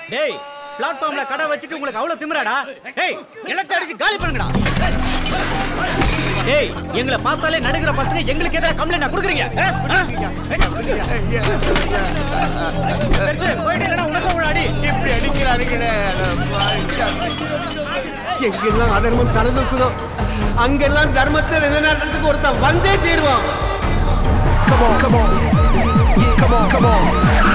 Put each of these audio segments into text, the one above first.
டேய் பிளாட்ஃபார்ம்ல கடை வச்சுட்டு உங்களுக்கு அவ்வளவு திமிராடா டேய் எல்லாத்தையும் அடிச்சு காலி பண்ணுங்கடா டேய் எங்களை பார்த்தாலே நடுக்கிற பசங்க எங்களுக்கு எதிராக கம்ப்ளைண்ட் கொடுக்குறீங்க ஆ? ஆ? பெருசு, போயிட்டு இல்லைன்னா உனக்கும் ஒரு அடி இப்படி அடிக்கிறானுங்களே எங்கெல்லாம் அதர்மம் தலை தூக்குதோ அங்கெல்லாம் தர்மத்தை நிலைநாட்டுறதுக்கு ஒருத்தன் வந்தே தீருவான் Come on, come on. Yeah, come on, come on.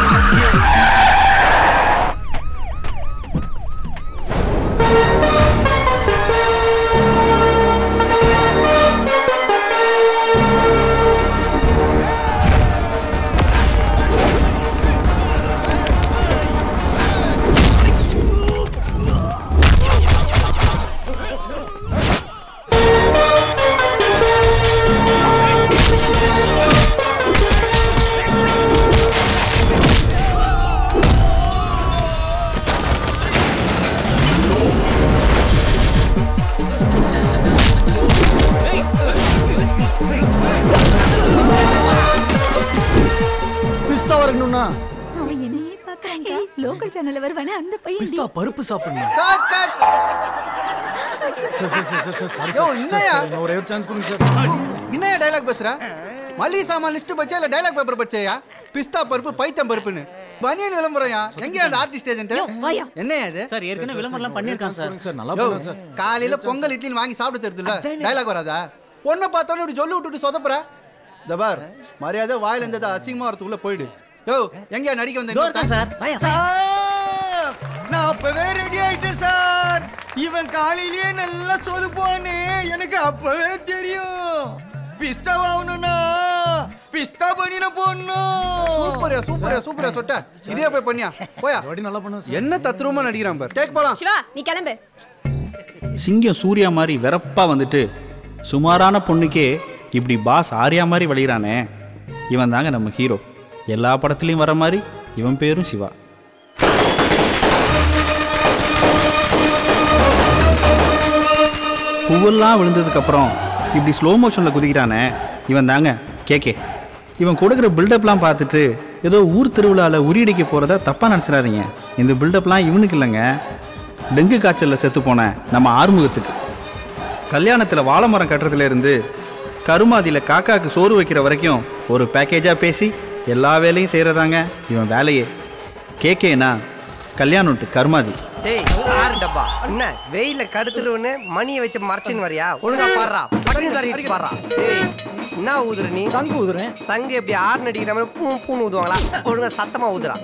பிஸ்தா வரணும்னா அவன் என்னையே பாக்குறாங்க லோக்கல் சேனல்ல வருவானே அந்த பையன் பிஸ்தா பருப்பு சாப்பிடணும் cut cut sir sir sir sir sir sorry யோ, சார் என்னய்யா? சார், இன்னும் ஒரே ஒரு சான்ஸ் கொடுங்க சார் என்னையா டைலாக் பேசுற மளிகை சாமான் லிஸ்ட் பச்சா இல்ல டைலாக் பேப்பர் பச்சையா பிஸ்தா பருப்பு பைத்தம் பருப்புன்னு பனியன் விளம்பரம்யா எங்க அந்த ஆர்டிஸ்ட் ஏஜென்ட் வாயா. என்னையா இது சார் ஏற்கனவே விளம்பரம்லாம் பண்ணியிருக்கான் சார் சார் நல்லா யோ, பண்ணலாம் சார் காலையில பொங்கல் இட்லின்னு வாங்கி சாப்பிட்டு தருதுல்ல டைலாக் வராதா பொண்ணை பார்த்தோன்னே இப்படி சொல்லி விட்டுட்டு சொதப்புற தபார் மரியாதை வாயில இருந்தது அசிங்கமா வரதுக்குள்ள போயிடு யோ எங்கயா நடிக்க வந்த இதோ இருக்கேன் சார் வாயா, வாயா. சார் நான் அப்பவே ரெடி ஆயிட்டேன் சார் இவன் காலையிலேயே நல்லா சொதுப்பான்னு எனக்கு அப்பவே தெரியும் பிஸ்தா வாங்கணும்னா பிஸ்தா பண்ணின போடணும் சூப்பரா சூப்பரா சூப்பரா சொட்ட இதே போய் பண்ணியா போயா இந்த வாட்டி நல்லா பண்ணுவோம் சார் என்ன தத்ரூபமா நடிக்கிறான் பார் டேக் போலாம் சிவா நீ கிளம்பு சிங்கம் சூர்யா மாதிரி வெறப்பா வந்துட்டு சுமாரான பொண்ணுக்கே இப்படி பாஸ் ஆர்யா மாதிரி வழிகிறானே இவன் தாங்க நம்ம ஹீரோ எல்லா படத்துலையும் வர மாதிரி இவன் பேரும் சிவா பூவெல்லாம் விழுந்ததுக்கப்புறம் இப்படி ஸ்லோ மோஷனில் குதிக்கிறானே இவன் தாங்க கேகே இவன் கொடுக்குற பில்டப்லாம் பார்த்துட்டு ஏதோ ஊர் திருவிழாவில் உரியடிக்க போகிறத தப்பாக நினச்சிடாதீங்க இந்த பில்டப்லாம் இவனுக்கு இல்லைங்க டெங்கு காய்ச்சலில் செத்து போன நம்ம ஆறுமுகத்துக்கு கல்யாணத்தில் வாழை மரம் கட்டுறதுல இருந்து கருமாதியில் காக்காக்கு சோறு வைக்கிற வரைக்கும் ஒரு பேக்கேஜாக பேசி எல்லா வேலையும் செய்கிறதாங்க இவன் வேலையே கேக்கேனா கல்யாணம்ட்டு கருமாதி டேய் ஆறு டப்பா என்ன வெயில கடுத்துருவன்னு மணியை வச்சு மறைச்சுன்னு வரியா ஒழுங்கா பாடுறா பட்டனி தரகிட்டு பாடுறா டேய் என்ன ஊதுற நீ சங்கு ஊதுறேன் சங்கு எப்படி ஆறு நடிக்கிற மாதிரி பூ பூன்னு ஊதுவாங்களா ஒழுங்கா சத்தமா ஊதுறா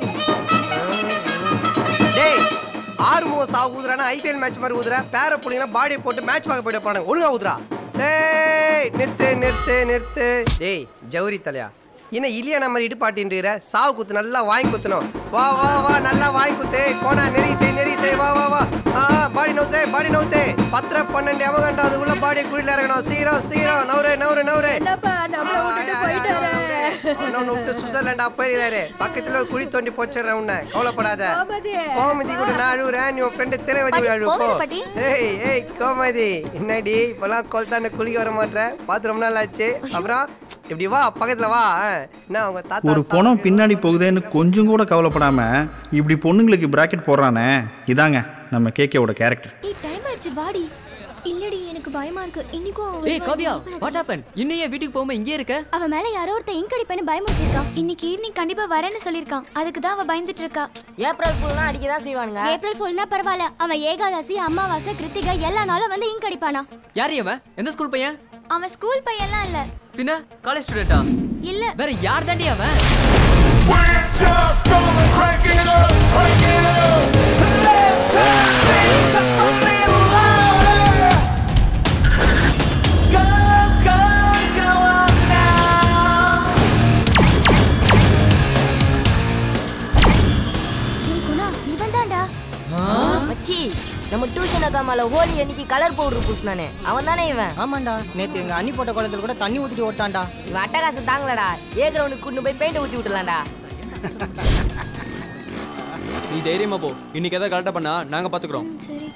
டேய் ஆறு மூணு சா ஊதுறானா ஐபிஎல் மேட்ச் மாதிரி ஊதுற பேர புள்ளிங்களா பாடியை போட்டு மேட்ச் பார்க்க போயிட்டு போனாங்க ஒழுங்கா ஊதுறா டேய் நிறுத்து நிறுத்து நிறுத்து டேய் ஜவுரி தலையா என்ன இலியானா மாதிரி இடுப்பாட்டின்ற சாவு குத்து நல்லா வாங்கி குத்தணும் வா வா வா நல்லா வாங்கி குத்து கோணா நெறி செய் நெறி செய் வா வா வா ஆ பாடி நவுத்தே பாடி நவுத்தே பத்திர பன்னெண்டு எவகண்டா அதுக்குள்ள பாடி குழியில இறங்கணும் சீரம் சீரம் நவுரே நவுரே நவுரே உன்னை விட்டு சுவிட்சர்லாண்டா போயிருக்காரு பக்கத்துல ஒரு குழி தோண்டி போச்சிடுறேன் உன்னை கவலைப்படாத கோமதி கூட நான் அழுகுறேன் நீ உன் ஃப்ரெண்டு திரைவதி கூட அழுவு போ போகாத பாட்டி. ஏய் ஏய் கோமதி என்னடி இப்பெல்லாம் கொல்தாண்ட குளிக்க வர மாட்டேன் பார்த்து ரொம்ப நாள் ஆச்சு அப்புறம் இப்படி வா பக்கத்துல வா ஆ. என்ன உங்க தாத்தா ஒரு பொணம் பின்னாடி போகுதேன்னு கொஞ்சம் கூட கவலைப்படாமல் இப்படி பொண்ணுங்களுக்கு பிராக்கெட் போடுறானே இதாங்க நம்ம கேகேவோட கேரக்டர் ஏய் டைம் ஆயிடுச்சு வாடி இல்லடி எனக்கு பயமா இருக்கு இன்னைக்கும் அவன் ஏய் வருவான். காவ்யா பயப்படாத. வாட் ஹேப்பன் இன்னும் ஏன் வீட்டுக்கு போகாம இங்கே இருக்க அவன் மேல யாரோ ஒருத்தன் இங்க் அடிப்பேன்னு பயமுறுத்திருக்கான் இன்னைக்கு ஈவினிங் கண்டிப்பா வரேன்னு சொல்லிருக்கான் அதுக்கு தான் அவ பயந்துட்டு இருக்கா ஏப்ரல் ஃபுல்லாம் அடிக்க தான் செய்வானுங்க ஏப்ரல் ஃபுல்னா பரவாயில்ல அவன் ஏகாதசி அமாவாசை கிருத்திகை எல்லா நாளும் வந்து இங்க் அடிப்பானா யார் இவன் எந்த ஸ்கூல் பையன் அவன் ஸ்கூல் பையன்லாம் இல்ல பின்ன காலேஜ் ஸ்டூடெண்டா இல்ல வேற யார் தாண்டி அவன் Just gonna crank it up, crank it up. Let's turn things up a little louder. Go, go, go on now. ஏய் குணா இவன் தான்டா மச்சி நம்ம டியூஷன் அக்கா மேல ஹோலி அன்னைக்கு கலர் பவுடர் பூசினானே அவன் தானே இவன் ஆமாண்டா நேத்து எங்க அண்ணி போட்ட குளத்துல கூட தண்ணி ஊத்திட்டு ஓட்டான்டா இவன் அட்டகாசம் தாங்கலடா ஏ கிரவுண்டுக்கு கூட்டு போய் பெயிண்ட் ஊத்தி விட்டுலாம்டா நீ தைரியமா போ இன்னைக்கு எதாவது கரெக்டாக பண்ணா நாங்க பாத்துக்கிறோம் சரி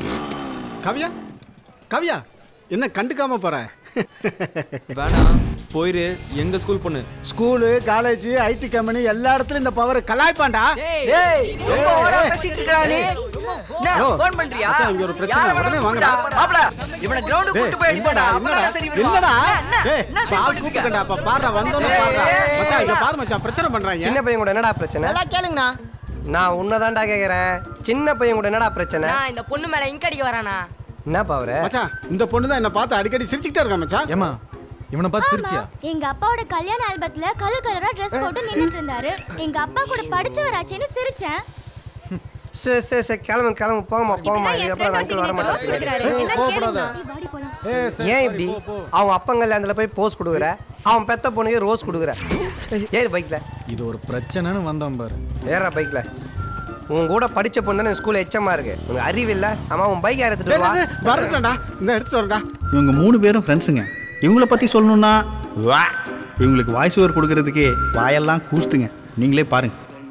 கவ்யா கவ்யா என்ன கண்டுக்காம போற வேணாம் போயிரு எங்க ஸ்கூல் பொண்ணு ஸ்கூலு காலேஜ் ஐடி கம்பெனி எல்லா இடத்துலயும் இந்த பவர் கலாய்ப்பாண்டா டேய் ரொம்ப ஓவரா பேசிட்டு இருக்கா நீ என்ன ஹலோ. ஃபோன் பண்றியா மச்சான், இங்க ஒரு பிரச்சனை. யாரை உடனே வேணாலும் வாங்கடா. கூப்பிடா. மாப்ள இவனை கிரவுண்ட் டேய், கூட்டி போய் என்னடா, அடிப்பாடா அப்பதான் என்னடா? சரி வருவான். என்னடா? என்ன, டேய், என்ன பா, சரி கூப்பிட்டுக்கண்டா, அப்ப பாருடா, வந்தோன்னே ஏய், பாருடா. ஏய், ஏய், மச்சான், இங்க ஏய். பாரு மச்சான், பிரச்சனை பண்றாங்க. சின்ன பையன் கூட என்னடா பிரச்சனை நல்லா கேளுங்கண்ணா நான் உன்னதான்டா கேக்குறேன் சின்ன பையன் கூட என்னடா பிரச்சனை நான் இந்த பொண்ணு மேல இங்க அடிக்க வரானா என்ன பாவர மச்சான், இந்த பொண்ணு தான் என்ன பார்த்து அடிக்கடி சிரிச்சுக்கிட்டே இருக்கா மச்சான் ஏமா இவனை பார்த்து சிரிச்சியா எங்க அப்பாவோட கல்யாண ஆல்பத்துல கலர் கலரா ட்ரெஸ் போட்டு நின்னுட்டு இருந்தாரு எங்க அப்பா கூட படிச்சவராச்சேன்னு சிரிச்சேன் சரி சரி சரி கிளம்பு கிளம்பு போங்கம்மா போங்கம்மா இப்படிதான் என் இதுக்கப்புறம் அந்த friend அங்கிள் வர ஒருத்தர் ரோஸ் கொடுக்குறாரு. மாட்டாங்க என்னன்னு கோவப்படாத. கேளுங்க. ஏய், வாடி போலாம். ஏய், சரி, ஏன் சரி, இப்படி போ, போ. அவன் அப்பங்கல்ல அதுல போய் போஸ் கொடுக்குற அவன் பெத்த பொண்ணுக்கு ரோஸ் கொடுக்குற ஏறு பைக்ல இது ஒரு பிரச்சனைன்னு வந்தோம் பாரு ஏறா பைக்ல உன் கூட படிச்ச பொண்ணு தானே ஸ்கூல் எச்சமா இருக்கு உனக்கு அறிவு இல்ல ஆமா உன் பைக் எடுத்துட்டு டேய், வா டேய், டேய், வரட்டும்டா. இந்த எடுத்துட்டு வரேன்டா. இவங்க மூணு பேரும் ஃப்ரெண்ட்ஸுங்க இவங்கள பற்றி சொல்லணும்னா வா இவங்களுக்கு வாய்ஸ் ஓவர் கொடுக்கறதுக்கே வாயெல்லாம் கூஸ்துங்க நீங்களே பாருங்க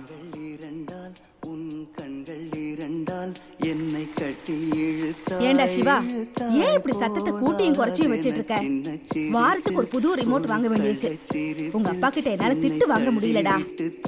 ஏண்டா சிவா ஏன் இப்படி சத்தத்தை கூட்டியும் குறைச்சியும் வச்சிட்டு இருக்க வாரத்துக்கு ஒரு புது ரிமோட் வாங்க வேண்டியிருக்கு உங்க அப்பா கிட்ட என்னால திட்டு வாங்க முடியலடா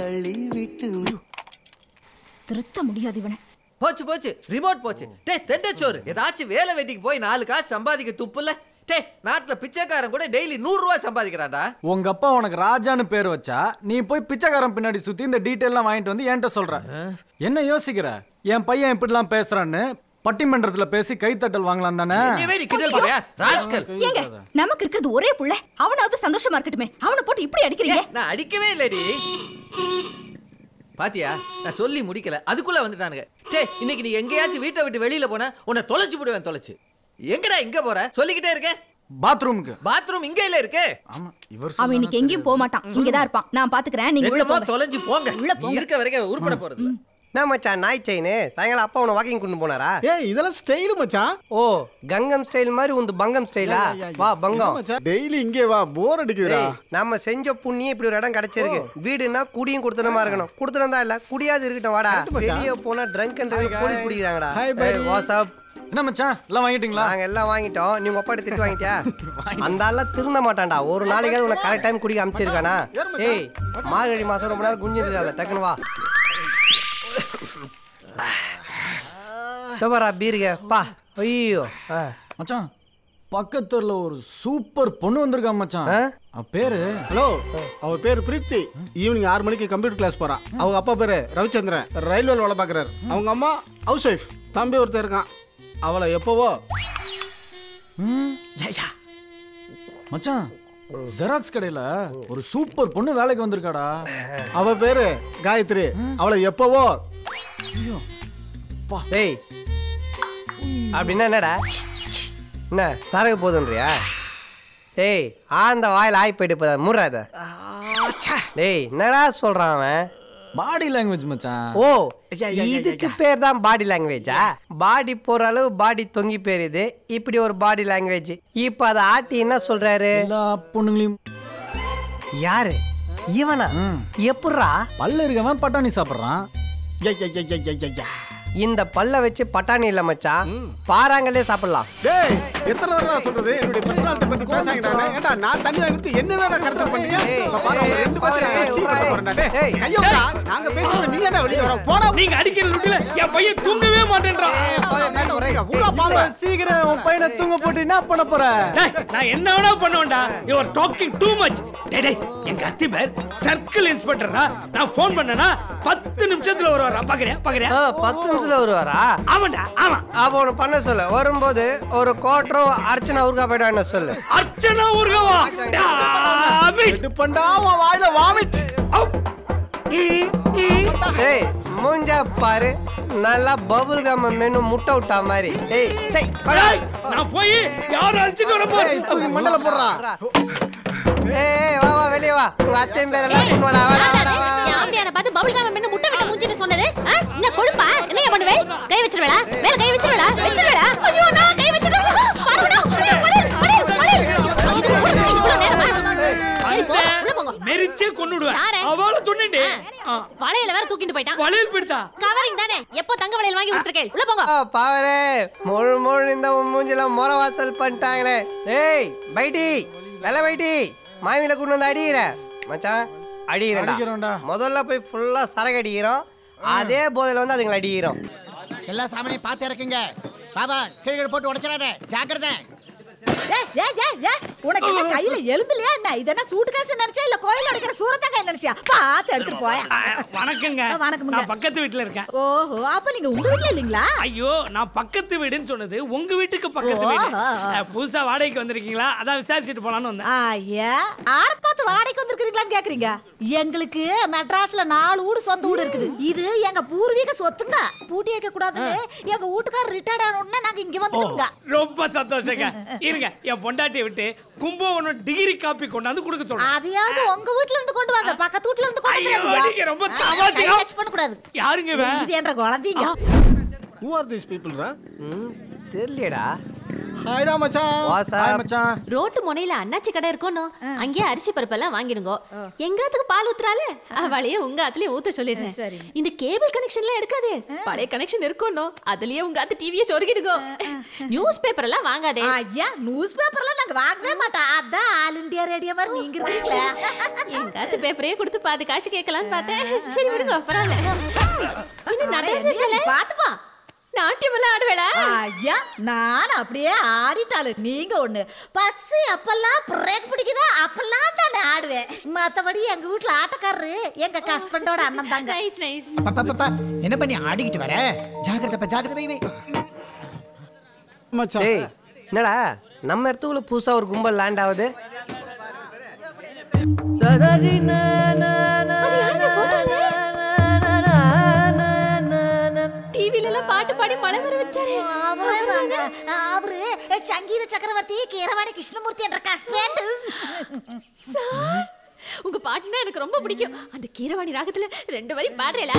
திருத்த முடியாது இவனை போச்சு போச்சு ரிமோட் போச்சு டேய் தெண்டச்சோறு ஏதாச்சும் வேலை வெட்டிக்கு போய் நாலு காசு சம்பாதிக்க துப்புல டேய் நாட்டுல பிச்சைக்காரன் கூட டெய்லி நூறு ரூபாய் சம்பாதிக்கிறான்டா உங்க அப்பா உனக்கு ராஜான்னு பேர் வச்சா நீ போய் பிச்சைக்காரன் பின்னாடி சுத்தி இந்த டீட்டெயிலாம் வாங்கிட்டு வந்து என்கிட்ட சொல்ற என்ன யோசிக்கிற என் பையன் இப்படிலாம் பேசுறான்னு பட்டிமன்றத்துல பேசி கைத்தட்டல் வாங்கலாம் தானே எங்கேயுமே நீ கிண்டல் பண்றியா ராஸ்கல் ஏங்க நமக்கு இருக்கிறது ஒரே புள்ள அவனாவது சந்தோஷமா இருக்கட்டுமே அவனை போட்டு இப்படி அடிக்கிறீங்க நான் அடிக்கவே இல்லடி பாத்தியா நான் சொல்லி முடிக்கல அதுக்குள்ள வந்துட்டானுங்க டேய் இன்னைக்கு நீ எங்கேயாச்சும் வீட்டை விட்டு வெளியில போன உன்னை தொலைச்சு போடுவேன் தொலைச்சு எங்கடா இங்க போற சொல்லிக்கிட்டே இருக்க பாத்ரூமுக்கு பாத்ரூம் இங்க இல்ல இருக்கு இவர் அவன் இன்னைக்கு எங்கேயும் போக மாட்டான் இங்கதான் இருப்பான் நான் பாத்துக்கிறேன் நீங்க உள்ள என்னமோ போங்க தொலைஞ்சு போங்க உள்ள நீ போங்க. இருக்க வரைக்கும் உருப்பட போறது இல்ல. என்ன மச்சான் நாய் செயின் சாயங்காலம் அப்பா உன வாக்கிங் கொண்டு போனாரா ஏய் இதெல்லாம் ஸ்டைலு மச்சான் ஓ கங்கம் ஸ்டைல் மாதிரி உந்து பங்கம் ஸ்டைலா வா பங்கம் டெய்லி இங்கே வா போர் அடிக்குதுடா ஏய், நம்ம செஞ்ச புண்ணியம் இப்படி ஒரு இடம் கிடைச்சிருக்கு வீடுனா குடியும் கொடுத்தனமா இருக்கணும் கொடுத்தனதா இல்ல குடியாது இருக்கட்டும் வாடா மச்சான். வெளிய போனா ட்ரங்க் அண்ட் போலீஸ் பிடிக்கிறாங்கடா Hi, buddy. வாட்ஸ்அப் என்ன மச்சான் எல்லாம் வாங்கிட்டீங்களா நாங்க எல்லாம் வாங்கிட்டோம் நீ உங்க அப்பா திட்டு வாங்கிட்டியா அந்த ஆள்லாம் திருந்த மாட்டான்டா ஒரு நாளைக்காவது உனக்கு கரெக்ட் டைம் குடிக்க அமைச்சிருக்கானா ஏய் மார்கழி மாசம் ரொம்ப நேரம் குஞ்சு இருக்காத டக்குனு வா தோபரா பீருங்க பா ஐயோ ஆ. மச்சான் பக்கத்துல ஒரு சூப்பர் பொண்ணு வந்திருக்கா மச்சான் ஆ? அவ பேரு ஹலோ அவ பேர் பிரீத்தி ஈவினிங் ஆறு மணிக்கு கம்ப்யூட்டர் கிளாஸ் போறா அவங்க அப்பா பேரு ரவிச்சந்திரன் ரயில்வேல வேலை பார்க்கறாரு அவங்க அம்மா ஹவுஸ் ஒய்ஃப் தம்பி ஒருத்தர் இருக்கான் அவளை எப்பவோ மச்சான் ஜெராக்ஸ் கடையில ஒரு சூப்பர் பொண்ணு வேலைக்கு வந்திருக்காடா அவ பேரு காயத்ரி அவளை எப்பவோ டேய் அப்படின்னா என்னடா என்ன சரகு போதுன்றியா டேய் ஆந்த வாயில் ஆய் போயிட்டு போதா மூடாத டேய் என்னடா சொல்றான் அவன் பாடி லாங்குவேஜ் மச்சான் ஓ இதுக்கு பேர் தான் பாடி லாங்குவேஜா பாடி போற அளவு பாடி தொங்கி போயிருது இப்படி ஒரு பாடி லாங்குவேஜ் இப்போ அதை ஆட்டி என்ன சொல்றாரு எல்லா பொண்ணுங்களையும் யாரு இவனா எப்பட்றா பல்ல இருக்கவன் பட்டாணி சாப்பிடுறான் இந்த பல்ல வச்சு பட்டாணி இல்ல மச்சான் பாறாங்களே சாப்பிடலாம் டேய் எத்தனை தடவை சொல்றது என்னுடைய பர்சனாலிட்டி பத்தி பேசாங்கடா ஏண்டா நான் தண்ணி வாங்கி கொடுத்து என்ன வேற கருத்து பண்ணீங்க இப்ப பாரு அவங்க ரெண்டு பேரும் அடிச்சு பண்ண போறேன்டா டேய் கைய விடுடா நாங்க பேசுறது நீ என்ன வெளிய வர போடா நீங்க அடிக்கிற லுட்டில என் பையன் தூங்கவே மாட்டேன்றான் ஊரா பாம்பு சீக்கிரம் உன் பையனை தூங்க போட்டு என்ன பண்ண போற டேய், நான் என்ன வேணா பண்ணுவேன்டா you are talking too much டேய் டேய் எங்க அத்தி பேர் சர்க்கிள் இன்ஸ்பெக்டரா நான் ஃபோன் பண்ணனா பத்து நிமிஷத்துல வருவாரா பாக்குறியா பாக்குறியா ஆ, பத்து நிமிஷத்துல வருவாரா ஆமாண்டா ஆமா அப்போ ஒன்று பண்ண சொல்லு வரும்போது ஒரு கோட்டரும் அர்ச்சனா ஊருக்கா போயிட்டு சொல்லு அர்ச்சனா ஊர்கவா இது பண்ணா உன் வாயில வாமிட் ஏய் மூஞ்சா பாரு நல்லா பபுள் கம் மெனு முட்டை விட்டா மாதிரி ஏய் சை டேய், நான் போய் யாரும் அழிச்சிட்டு வர போறேன் மண்டல போடுறா ஏய் ஏய், வா வா வெளிய வா உங்க அத்தையும் பேர் எல்லாம் கொண்டு வாடா வாடா வாடா வா ஆம்பியான பார்த்து பபுள் காம மென்னு முட்டை விட்ட மூஞ்சின்னு சொன்னது ஆ? என்ன கொழுப்பா என்னைய பண்ணுவே கை வச்சிருவேளா மேல கை வச்சிருவேளா வச்சிருவேளா ஐயோ நான் கை வச்சிருவேன் பரவனா படல் படல் படல் இது உங்களுக்கு இவ்வளவு நேரமா சரி போ உள்ள போங்க மெரிச்சே கொன்னுடுவேன் யாரு? அவளை சொன்னேன்டே வளையல வேற தூக்கிட்டு போயிட்டான் வளையல் பிடித்தா கவரிங் தானே எப்போ தங்க வளையல் வாங்கி விட்டுருக்கேன் உள்ள போங்க ஆ, பாவரே முழு முழு இந்த உன் மூஞ்சில முற வாசல் பண்ணிட்டாங்களே ஏய் பைட்டி வெள்ள பைட்டி மாமியில கொண்டு வந்து அடிக்கிற மச்சான் அடிக்கிறேன்டா அடிக்கிறோம்டா. முதல்ல போய் ஃபுல்லா சரக்கு அடிக்கிறோம் அதே போதையில வந்து அதுங்களை அடிக்கிறோம் எல்லா சாமானையும் பார்த்து இறக்குங்க பாபா கீழே போட்டு உடைச்சிடாத ஜாக்கிரதை ஏய், ஏய், ஏய், ஏய், உனக்கு என்ன கையில எலும்பு இல்லையா என்ன இது என்ன சூட்டு காசு நினைச்சா இல்ல கோயில அடிக்கிற சூரத்தா கையில் நினைச்சியா பார்த்து எடுத்துட்டு போயா வணக்கங்க வணக்கமுங்க. நான் பக்கத்து வீட்டுல இருக்கேன் ஓஹோ அப்ப நீங்க உங்க வீட்ல இல்லீங்களா ஐயோ நான் பக்கத்து வீடுன்னு சொன்னது உங்க வீட்டுக்கு பக்கத்து வீடு ஓ. அஹ், புதுசா வாடகைக்கு வந்திருக்கீங்களா அதான் விசாரிச்சுட்டு போலான்னு வந்தேன் ஐயா ஆற பார்த்து வாடகைக்கு வந்திருக்கீங்களான்னு கேக்குறீங்க எங்களுக்கு மெட்ராஸ்ல நாலு வீடு சொந்த வீடு இருக்குது இது எங்க பூர்வீக சொத்துங்க பூட்டி வைக்க கூடாதுன்னு எங்க வீட்டுக்காரர் ரிட்டையர்ட் ஆன உடனே நாங்க இங்க ஓ, வந்துட்டோங்க ரொம்ப சந்தோஷங்க இருங்க என் பொண்டாட்டியை விட்டு கும்பகோணம் டிகிரி காப்பி கொண்டாந்து கொடுக்க சொல்றேன் அதையாவது உங்க வீட்ல இருந்து கொண்டு வாங்க பக்கத்து வீட்ல இருந்து கொண்டு ஐயோ, வந்துடாதீங்க. நீங்க ரொம்ப ஆ, தமாஷையா- கை touch பண்ண கூடாது யாருங்க இவன்? இது என்ற குழந்தைங்க ஹூ ஆர் திஸ் பீப்புள்ரா தெரியலடா ஹாய்டா மச்சான் ரோட்டு முனையில அண்ணாச்சி கடை இருக்கணும் அங்கேயே அரிசி பருப்பெல்லாம் வாங்கிடுங்க எங்காத்துக்கு பால் ஊத்துறாளே அவளையே உங்க ஆத்துலயே ஊத்த சொல்லிடுறேன் இந்த கேபிள் கனெக்ஷன்லாம் எடுக்காதே பழைய கனெக்ஷன் இருக்கணும் அதுலயே உங்க ஆத்து டிவியை சொருகிடுங்க நியூஸ் பேப்பர் எல்லாம் வாங்காதே ஐயா நியூஸ் பேப்பர்லாம் நாங்க வாங்கவே மாட்டோம் அதான் ஆல் இந்தியா ரேடியோ மாதிரி நீங்க இருக்கீங்களே எங்க ஆத்து பேப்பரே கொடுத்து பாதி காசு கேட்கலான்னு பார்த்தேன் சரி விடுங்க பரவாயில்ல இது நடராஜ சிலை பாத்துப்பா நாட்டியம் எல்லாம் ஆடுவேளா ஐயா நான் அப்படியே ஆடிட்டாளு நீங்க ஒண்ணு பஸ் அப்பெல்லாம் பிரேக் பிடிக்குதா அப்பெல்லாம் தானே ஆடுவேன் மத்தபடி எங்க வீட்ல ஆட்டக்காரரு எங்க ஹஸ்பண்டோட அண்ணன் தாங்க நைஸ் நைஸ் அப்பா, அப்பா, அப்பா, என்ன பண்ணி ஆடிக்கிட்டு வர ஜாக்கிரதை ஜாக்கிரதை வை, வை டேய் என்னடா நம்ம இடத்துக்குள்ள புதுசா ஒரு கும்பல் லேண்ட் ஆகுது டிவில எல்லாம் பாட்டு பாடி மழை வர வச்சாரு அவருதாங்க. அவரு சங்கீத சக்கரவர்த்தி கீரவாணி கிருஷ்ணமூர்த்தி என்ற ஹஸ்பண்ட் சார் உங்க பாட்டுனா எனக்கு ரொம்ப பிடிக்கும் அந்த கீரவாணி ராகத்துல ரெண்டு வரி பாடுறேல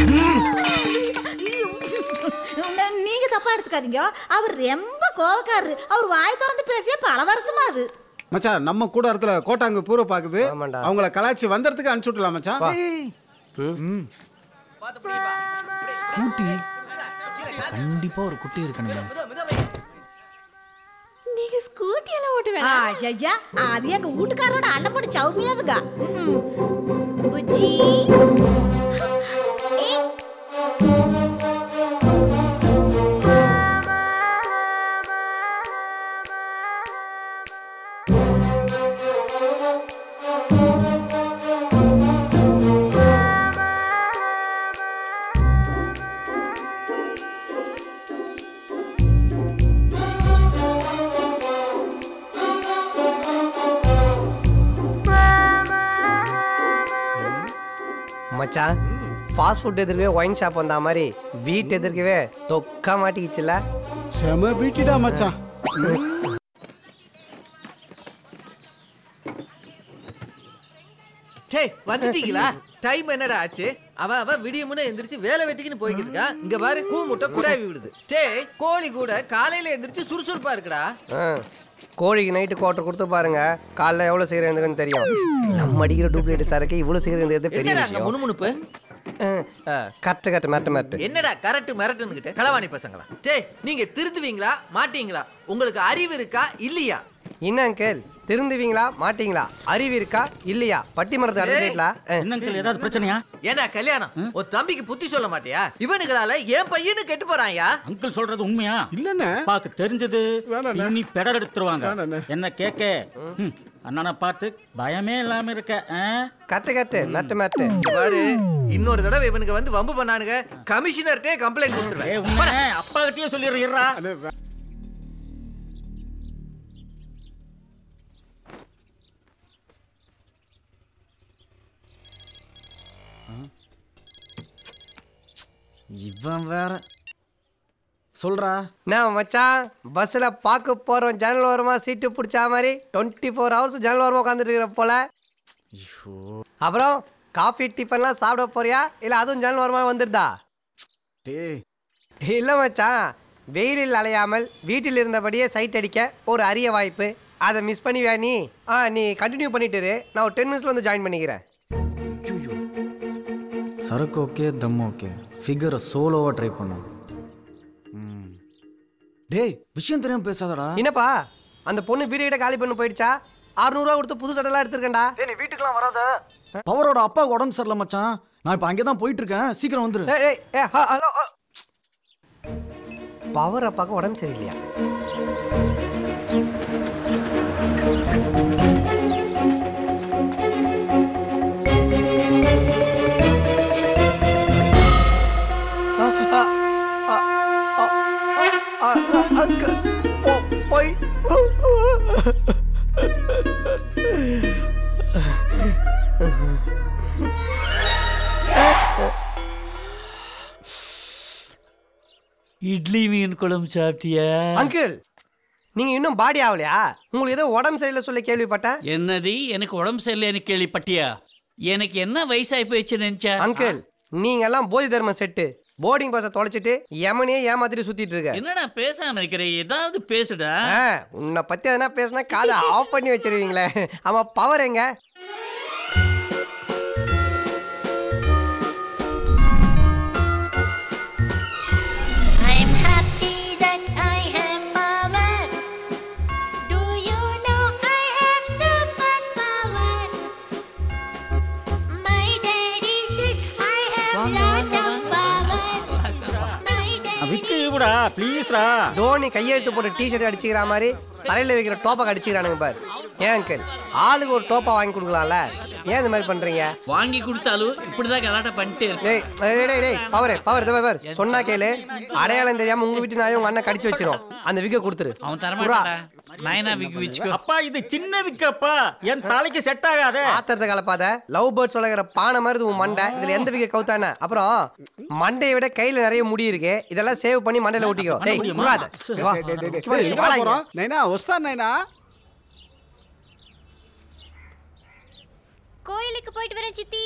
நீங்க தப்பா எடுத்துக்காதீங்க அவர் ரொம்ப கோவக்காரரு அவர் வாய் திறந்து பேசிய பல வருஷமா அது மச்சான் நம்ம கூட இடத்துல கோட்டாங்க பூரா பாக்குது அவங்கள கலாச்சி வந்தறதுக்கு அனுப்பிச்சு விட்டலாம் மச்சான் ஸ்கூட்டி கண்டிப்பா ஒரு குட்டி இருக்கணுங்க நீங்க ஸ்கூட்டி எல்லாம் ஓட்டுவேன் ஐயா அது எங்க வீட்டுக்காரோட அண்ணன் பொண்ணு சௌமியாதுங்க புஜ்ஜி மச்சான் ஃபாஸ்ட் ஃபுட் எதிர்க்கவே ஒயின் ஷாப் வந்த மாதிரி வீட்டு எதிர்க்கவே தொக்கா மாட்டிக்கிச்சுல செம பீட்டிடா மச்சான் டேய் வந்துட்டீங்களா டைம் என்னடா ஆச்சு அவன் அவன் விடிய முன்ன எந்திரிச்சு வேலை வெட்டிக்குன்னு போய்கிட்டு இருக்கான் இங்க பாரு கூ முட்டை குடாவி விடுது டேய் கோழி கூட காலையில எந்திரிச்சு சுறுசுறுப்பா இருக்குடா ஆ, கோழிக்கு நைட்டு குவார்டர் கொடுத்து பாருங்க காலைல எவ்வளோ சீக்கிரம் இருந்ததுன்னு தெரியும் நம்ம அடிக்கிற டூப்ளிகேட் சரக்கு இவ்வளோ சீக்கிரம் இருந்தது பெரிய என்னடா அங்க விஷயம் முணுமுணுப்பு கரெக்ட் கரெக்ட் மேட்டு மேட்டு என்னடா கரெக்ட் மிரட்டுன்னுகிட்ட களவாணி பசங்களா டேய் நீங்க திருந்துவீங்களா மாட்டீங்களா உங்களுக்கு அறிவு இருக்கா இல்லையா என்ன அங்கிள் திருந்துவீங்களா மாட்டீங்களா அறிவு இருக்கா இல்லையா பட்டிமரத்தை அட்வொகேட்ல அங்கிள் ஏதாவது பிரச்சனையா ஏன்னா கல்யாணம் ஒரு தம்பிக்கு புத்தி சொல்ல மாட்டியா இவனுங்களால என் பையனு கெட்டு போறான்யா அங்கிள் சொல்றது உண்மையா இல்லண்ணே பாக்கு தெரிஞ்சது இனி பெடல் எடுத்துருவாங்க வேணாண்ணே. என்ன கேக்க ம், அண்ணனை பார்த்து பயமே இல்லாம இருக்க ஆ? கட்டு கட்டு மேட்டு மேட்டு இங்க பாரு இன்னொரு தடவை இவனுக்கு வந்து வம்பு பண்ணானுங்க கமிஷனர்ட்டே கம்ப்ளைண்ட் ஏய், கொடுத்துருவேன் உண்மை, அப்பா கிட்டயே சொல்லிடுறா இவன் வேற சொல்றா நான் மச்சான் பஸ்ஸில் பார்க்க போகிறோம் ஜன்னல் ஓரமா சீட்டு பிடிச்சா மாதிரி டுவெண்ட்டி ஃபோர் ஹவர்ஸ் ஜன்னல் ஓரமாக உட்காந்துட்டு இருக்கிற போல அப்புறம் காஃபி டிஃபன்லாம் சாப்பிட போறியா இல்லை அதுவும் ஜன்னல் ஓரமாக வந்துடுதா இல்லை மச்சான் வெயிலில் அலையாமல் வீட்டில் இருந்தபடியே சைட் அடிக்க ஒரு அரிய வாய்ப்பு அதை மிஸ் பண்ணிவியா நீ ஆ நீ கண்டினியூ பண்ணிட்டு இரு. நான் ஒரு டென் மினிட்ஸில் வந்து ஜாயின் பண்ணிக்கிறேன் சரக்கு ஓகே தம் ஓகே ஃபிகரை சோலோவாக ட்ரை பண்ணும் ம். டேய் விஷயம் தெரியாம பேசாதடா என்னப்பா அந்த பொண்ணு வீடு கிட்ட காலி பண்ணி போயிடுச்சா அறுநூறுவா கொடுத்து புது சட்டைலாம் எடுத்துருக்கேன்டா நீ வீட்டுக்குலாம் வராத பவரோட அப்பாவுக்கு உடம்பு சரியில்லை மச்சான் நான் இப்போ அங்கே தான் போயிட்டு இருக்கேன் சீக்கிரம் வந்துரு ஏய், ஏய், ஏய், ஹ, ஹலோ, ஹ. பவர் அப்பாக்கு உடம்பு சரியில்லையா அ, அ, அ, அ, அ, அ, அக்கு, போ- போய் இட்லி மீன் குழம்பு சாப்பிட்டியா அங்கிள் நீங்க இன்னும் பாடி ஆகலையா உங்களுக்கு ஏதோ உடம்பு சரியில்லை சொல்ல கேள்விப்பட்டேன் என்னது எனக்கு உடம்பு சரியில்லைன்னு கேள்விப்பட்டியா எனக்கு என்ன வயசாகி போயிடுச்சு நினைச்சா அங்கிள் நீங்க எல்லாம் போதி தர்ம செட்டு போர்டிங் பாஸை தொலைச்சிட்டு யமனே ஏமாத்திட்டு சுத்திட்டு இருக்க என்னடா பேசாம இருக்கிற ஏதாவது பேசுடா ஆ, உன்னை பத்தி எதனா பேசினா காதை ஆஃப் பண்ணி வச்சிருவீங்களே ஆமா பவர் எங்க I'm happy that I have power. Do you know I have superpower? My daddy says I have lot of power. விக்கு விடா ப்ளீஸ்ரா தோனி கையெழுத்து போட்டு டிஷர்ட் அடிச்சுக்கிற மாதிரி தலையில வைக்கிற டோப்பை அடிச்சுக்கிறானுங்க பாரு ஏன் அங்கிள் ஆளுக்கு ஒரு டோப்பா வாங்கி கொடுக்கலாம்ல ஏன் இந்த மாதிரி பண்றீங்க வாங்கி கொடுத்தாலும் இப்படிதான் கலாட்டம் பண்ணிட்டு இருக்கு டேய் டேய், டேய் டேய் பவர் பவர் இந்த பவர் சொன்னா கேளு அடையாளம் தெரியாம உங்க வீட்டு நாயை உங்க அண்ணன் கடிச்சு வச்சிரும் அந்த விக்க கொடுத்துரு அவன் தரமாட்டாடா நயனா விக்கு வச்சுக்கோ அப்பா இது சின்ன விக்கப்பா என் தலைக்கு செட் ஆகாதே ஆத்திரத்தை கலப்பாத லவ் பேர்ட்ஸ் வளர்க்குற பானை மாதிரி இது உன் மண்டை இதுல எந்த விக்க கவுத்தானே அப்புறம் மண்டையை விட கையில நிறைய முடி இருக்கு இதெல்லாம் சேவ் பண்ணி மண்டையில ஒட்டிக்கோ டேய் குடாத வா எங்க போறோம் நைனா ஒஸ்தா நைனா கோயிலுக்கு போயிட்டு வரேன் சித்தி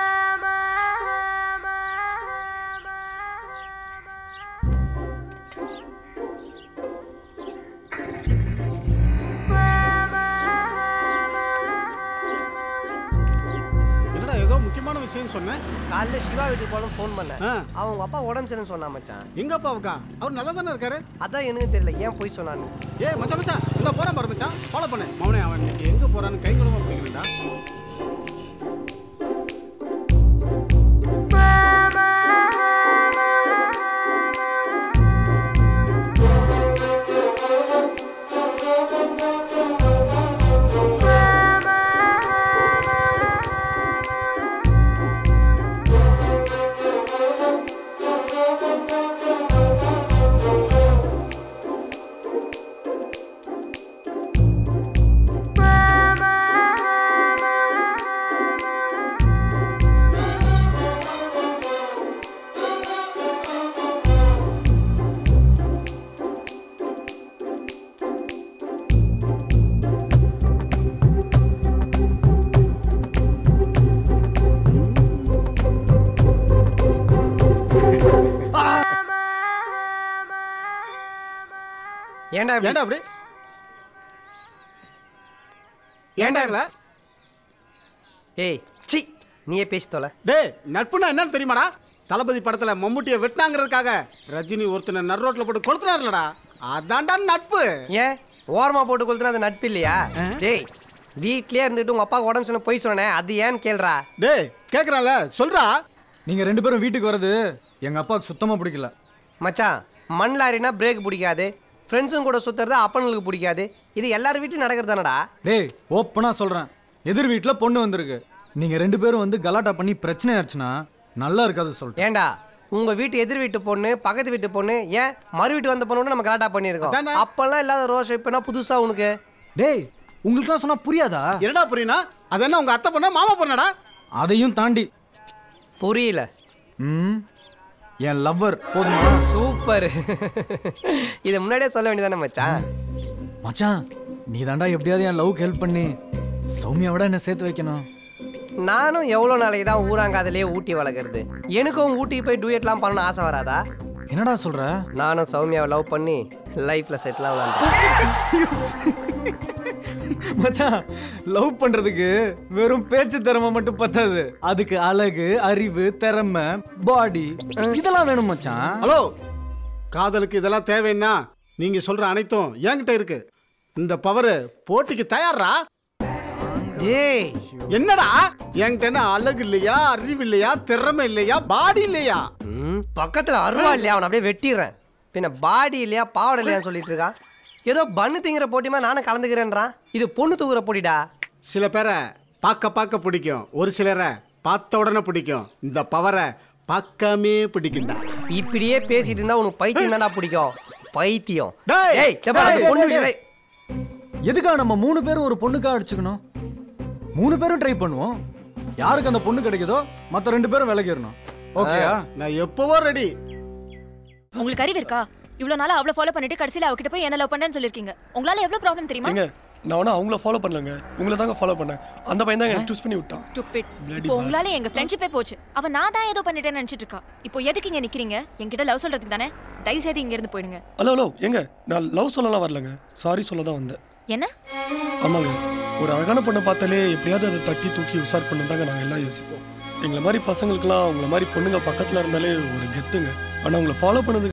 என்னடா ஏதோ முக்கியமான விஷயம் சொன்னேன் காலைல சிவா வீட்டுக்கு போகணும் ஃபோன் பண்ணேன் ஆ. அவன் உங்க அப்பா உடம்பு சரின்னு சொன்னா மச்சான் எங்க அப்பாவுக்கா அவர் நல்லா தானே இருக்காரு அதான் எனக்கு தெரியல ஏன் போய் சொன்னான்னு ஏய் மச்சான் மச்சான் இந்த போறான் பாரு மச்சான் ஃபாலோ பண்ணு மவனே அவன் இன்னைக்கு எங்க போறான்னு கை குழம்பு பிடிக்கிறேன்டா ஏன்டா இப்படி? ஏன்டா அப்படி ஏன்டா இல்ல ஏய் சி நீயே பேசி தொலை டேய் நட்புனா என்னன்னு தெரியுமாடா தளபதி படத்துல மம்முட்டியை வெட்டினாங்கிறதுக்காக ரஜினி ஒருத்தனை நடுரோட்ல போட்டு கொளுத்துனார்லடா அதான்டா நட்பு ஏன் ஓரமா போட்டு கொளுத்துனா அது நட்பு இல்லையா டேய் வீட்லயே இருந்துட்டு உங்க அப்பா உடம்பு சொன்ன போய் சொன்னேன் அது ஏன்னு கேள்றா டேய் கேக்குறான்ல சொல்றா நீங்க ரெண்டு பேரும் வீட்டுக்கு வர்றது எங்க அப்பாவுக்கு சுத்தமா பிடிக்கல மச்சான் மண் லாரினா பிரேக் பிடிக்காது ஃப்ரெண்ட்ஸும் கூட சுத்துறது அப்பனுங்களுக்கு பிடிக்காது இது எல்லார் வீட்லயும் நடக்கிறது தானடா டேய் ஓப்பனா சொல்றேன் எதிர் வீட்டில் பொண்ணு வந்திருக்கு நீங்க ரெண்டு பேரும் வந்து கலாட்டா பண்ணி பிரச்சனை ஆச்சுன்னா நல்லா இருக்காது சொல்றேன் ஏன்டா உங்க வீட்டு எதிர் வீட்டு பொண்ணு பக்கத்து வீட்டு பொண்ணு ஏன் மறு வீட்டு வந்த பொண்ணோட நம்ம கலாட்டா பண்ணியிருக்கோம் அப்பெல்லாம் இல்லாத ரோஷம் இப்ப என்ன புதுசா உனக்கு டேய் உங்களுக்குலாம் சொன்னா புரியாதா என்னடா புரியுனா அது என்ன உங்க அத்தை பொண்ணா மாமா பொண்ணாடா அதையும் தாண்டி புரியல ம் என் லவ்வர் போதுமா சூப்பர் இதை முன்னாடியே சொல்ல வேண்டியதானே மச்சான் மச்சான் நீ தாண்டா எப்படியாவது என் லவ்க்கு ஹெல்ப் பண்ணி சௌமியாவோட என்ன சேர்த்து வைக்கணும் நானும் எவ்வளோ நாளைக்கு தான் ஊராங்காதலே ஊட்டி வளர்க்குறது எனக்கும் ஊட்டி போய் டூயட்லாம் பண்ணணும்னு ஆசை வராதா என்னடா சொல்ற நானும் சௌமியாவை லவ் பண்ணி லைஃப்ல செட்டில் ஆகலாம் மச்சான் லவ் பண்றதுக்கு வெறும் பேச்சு திறமை மட்டும் பத்தாது அதுக்கு அழகு அறிவு திறமை பாடி இதெல்லாம் வேணும் மச்சான் ஹலோ காதலுக்கு இதெல்லாம் தேவைன்னா நீங்க சொல்ற அனைத்தும் என்கிட்ட இருக்கு இந்த பவர் போட்டிக்கு தயாரா டேய் என்னடா என்கிட்ட என்ன அழகு இல்லையா அறிவு இல்லையா திறமை இல்லையா பாடி இல்லையா ம், பக்கத்துல அருவா இல்லையா அவனை அப்படியே வெட்டிடுறேன் பின்ன பாடி இல்லையா பாவடை இல்லையான்னு சொல்லிட்டு இருக்கான் ஏதோ பண்ணு திங்கிற போட்டிமா நானும் கலந்துக்கிறேன்றான் இது பொண்ணு தூக்குற போட்டிடா சில பேரை பார்க்க பார்க்க பிடிக்கும் ஒரு சிலரை பார்த்த உடனே பிடிக்கும் இந்த பவரை பார்க்காமே பிடிக்கும்டா இப்படியே பேசிட்டு இருந்தா உனக்கு பைத்தியம் தான்டா பிடிக்கும் பைத்தியம் டேய், ஏய் எப்பா, அந்த டேய், பொண்ணு டேய், விஷயம் எதுக்கா நம்ம மூணு பேரும் ஒரு பொண்ணுக்கா அடிச்சுக்கணும் மூணு பேரும் ட்ரை பண்ணுவோம் யாருக்கு அந்த பொண்ணு கிடைக்குதோ மத்த ரெண்டு பேரும் விலகிடணும் ஓகேயா நான் எப்பவோ ரெடி உங்களுக்கு அறிவு இருக்கா இவ்வளவு நாளா அவளை ஃபாலோ பண்ணிட்டு கடைசியில அவகிட்ட போய் என்ன லவ் பண்ணேன்னு சொல்லிருக்கீங்க உங்களால எவ்வளவு ப்ராப்ளம் தெரியுமா ஏங்க நான் ஒன்றும் அவங்கள ஃபாலோ பண்ணலங்க உங்களை தாங்க ஃபாலோ பண்ணேன் அந்த பையன் தான் எனக்கு சூஸ் பண்ணி விட்டான் ஸ்டூபிட் Bloody இப்போ உங்களால எங்க ஃப்ரெண்ட்ஷிப்பே போச்சு அவ நான் தான் ஏதோ பண்ணிட்டேன்னு நினைச்சிட்டு இருக்கா இப்போ எதுக்கு இங்க நிக்கிறீங்க என்கிட்ட லவ் சொல்றதுக்கு தானே தயவு செய்து இங்க இருந்து போயிடுங்க ஹலோ ஹலோ ஏங்க நான் லவ் சொல்லலாம் வரலங்க சாரி சொல்ல தான் வந்தேன் என்ன ஆமாங்க ஒரு அழகான பொண்ணை பார்த்தாலே எப்படியாவது அதை தட்டி தூக்கி உஷார் பண்ண தாங்க நாங்கள் எல்லாம் யோசிப்போம் எங்களை மாதிரி பசங்களுக்குலாம் உங்களை மாதிரி பொண்ணுங்க பக்கத்தில் இருந்தாலே ஒரு கெத்துங்க ஆனால் உங்களை ஃபாலோ பண்ணது